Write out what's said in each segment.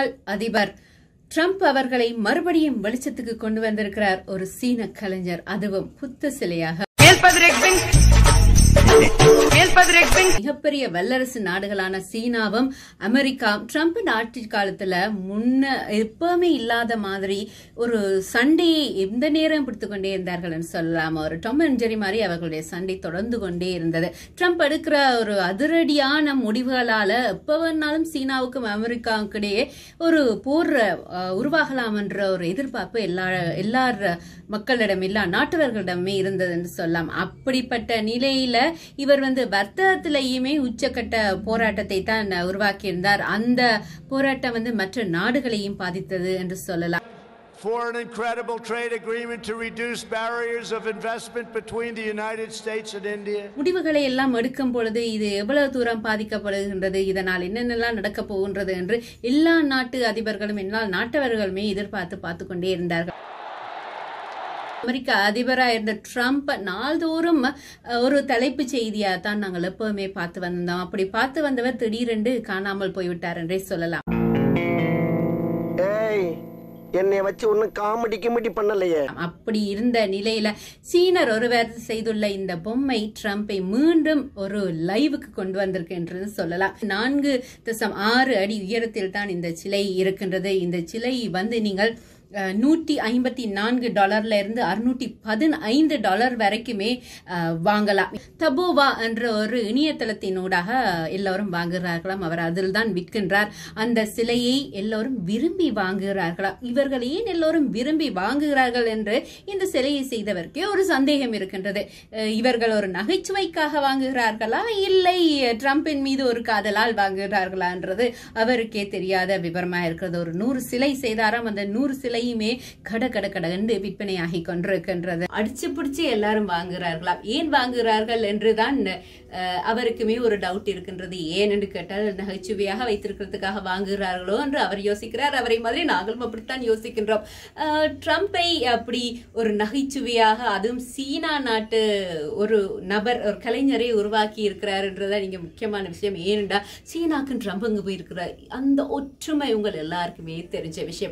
முன்னாள் அதிபர் ட்ரம்ப் அவர்களை மறுபடியும் வெளிச்சத்துக்கு கொண்டு வந்திருக்கிறார் ஒரு சீன கலைஞர் அதுவும் புத்த சிலையாக மிகப்பெரிய வல்லரசு நாடுகளான சீனாவும் அமெரிக்கா ட்ரம்ப் ஆட்சி காலத்துல முன்ன எப்பவுமே இல்லாத மாதிரி ஒரு சண்டையை எந்த நேரம் பிடித்து கொண்டே இருந்தார்கள் என்று சொல்லலாம் ஒரு டம் அண்ட் ஜெரி மாதிரி அவர்களுடைய சண்டை தொடர்ந்து கொண்டே இருந்தது ட்ரம்ப் எடுக்கிற ஒரு அதிரடியான முடிவுகளால எப்ப வேணாலும் சீனாவுக்கும் அமெரிக்காவுக்கும் இடையே ஒரு போர் அஹ், உருவாகலாம் என்ற ஒரு எதிர்பார்ப்பு எல்லா எல்லார் மக்களிடம் எல்லா நாட்டவர்களிடமே இருந்தது என்று சொல்லலாம் அப்படிப்பட்ட நிலையில இவர் வந்து வர்த்தகத்திலேயுமே உச்சக்கட்ட போராட்டத்தை தான் உருவாக்கியிருந்தார் அந்த போராட்டம் வந்து மற்ற நாடுகளையும் பாதித்தது என்று சொல்லலாம் for an incredible trade agreement to reduce barriers of investment between the United States and India. முடிவுகளை எல்லாம் எடுக்கும் பொழுது இது எவ்வளவு தூரம் பாதிக்கப்படுகின்றது இதனால் என்னென்னலாம் நடக்க போகின்றது என்று எல்லா நாட்டு அதிபர்களும் எல்லா நாட்டவர்களுமே எதிர்பார்த்து பார்த்து கொண்டே இருந்தார்கள் அமெரிக்க அதிபராக இருந்த ட்ரம்ப் நாள்தோறும் அஹ், ஒரு தலைப்பு செய்தியா தான் நாங்கள் எப்பவுமே பார்த்து வந்தோம் அப்படி பார்த்து வந்தவர் திடீரென்று காணாமல் போய்விட்டார் என்றே சொல்லலாம் ஏய் என்னைய வச்சு ஒன்னும் காமெடி கிமெடி பண்ணலையே அப்படி இருந்த நிலையில சீனர் ஒருவர் செய்துள்ள இந்த பொம்மை ட்ரம்பை மீண்டும் ஒரு லைவுக்கு கொண்டு வந்திருக்கின்றது சொல்லலாம் நான்கு தசம் ஆறு அடி உயரத்தில் தான் இந்த சிலை இருக்கின்றது இந்த சிலை வந்து நீங்கள் அஹ், நூற்றி ஐம்பத்தி நான்கு டாலர்ல இருந்து அறுநூற்றி பதினைந்து டாலர் வரைக்குமே அஹ், வாங்கலாம் தபோவா என்ற ஒரு இணையதளத்தினூடாக எல்லோரும் வாங்குகிறார்களாம் அவர் அதில் தான் விற்கின்றார் அந்த சிலையை எல்லோரும் விரும்பி வாங்குகிறார்களாம் இவர்கள் ஏன் எல்லோரும் விரும்பி வாங்குகிறார்கள் என்று இந்த சிலையை செய்தவருக்கே ஒரு சந்தேகம் இருக்கின்றது அஹ், இவர்கள் ஒரு நகைச்சுவைக்காக வாங்குகிறார்களா இல்லை ட்ரம்பின் மீது ஒரு காதலால் வாங்குகிறார்களா என்றது அவருக்கே தெரியாத விவரமா இருக்கிறது ஒரு நூறு சிலை செய்தாராம் அந்த நூறு சிலையுமே கட கட கட என்று விற்பனையாகி கொண்டிருக்கின்றது அடிச்சு பிடிச்சு எல்லாரும் வாங்குகிறார்களா ஏன் வாங்குகிறார்கள் என்றுதான் அஹ், அவருக்குமே ஒரு டவுட் இருக்கின்றது ஏன் என்று கேட்டால் நகைச்சுவையாக வைத்திருக்கிறதுக்காக வாங்குகிறார்களோ என்று அவர் யோசிக்கிறார் அவரை மாதிரி நாங்களும் அப்படித்தான் யோசிக்கின்றோம் அஹ், ட்ரம்பை அப்படி ஒரு நகைச்சுவையாக அதுவும் சீனா நாட்டு ஒரு நபர் ஒரு கலைஞரை உருவாக்கி இருக்கிறார் என்றதான் இங்க முக்கியமான விஷயம் ஏனென்றா சீனாக்கும் ட்ரம்ப் அங்கு போயிருக்கிறார் அந்த ஒற்றுமை உங்கள் எல்லாருக்குமே தெரிஞ்ச விஷயம்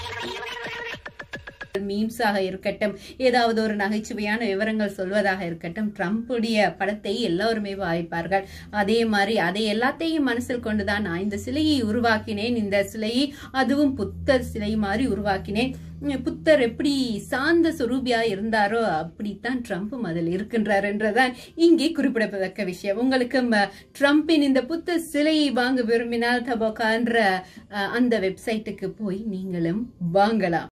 மீம்ஸாக இருக்கட்டும் ஏதாவது ஒரு நகைச்சுவையான விவரங்கள் சொல்வதாக இருக்கட்டும் ட்ரம்புடைய படத்தை எல்லோருமே வாய்ப்பார்கள் அதே மாதிரி அதை எல்லாத்தையும் மனசில் கொண்டுதான் நான் இந்த சிலையை உருவாக்கினேன் இந்த சிலையை அதுவும் புத்தர் சிலை மாதிரி உருவாக்கினேன் உம், புத்தர் எப்படி சாந்த சுரூபியா இருந்தாரோ அப்படித்தான் ட்ரம்ப்பும் அதில் இருக்கின்றார் என்றுதான் இங்கே குறிப்பிடத்தக்க விஷயம் உங்களுக்கு ம, ட்ரம்பின் இந்த புத்த சிலையை வாங்க விரும்பினால் தபோகா என்ற அஹ், அந்த வெப்சைட்டுக்கு போய் நீங்களும் வாங்கலாம்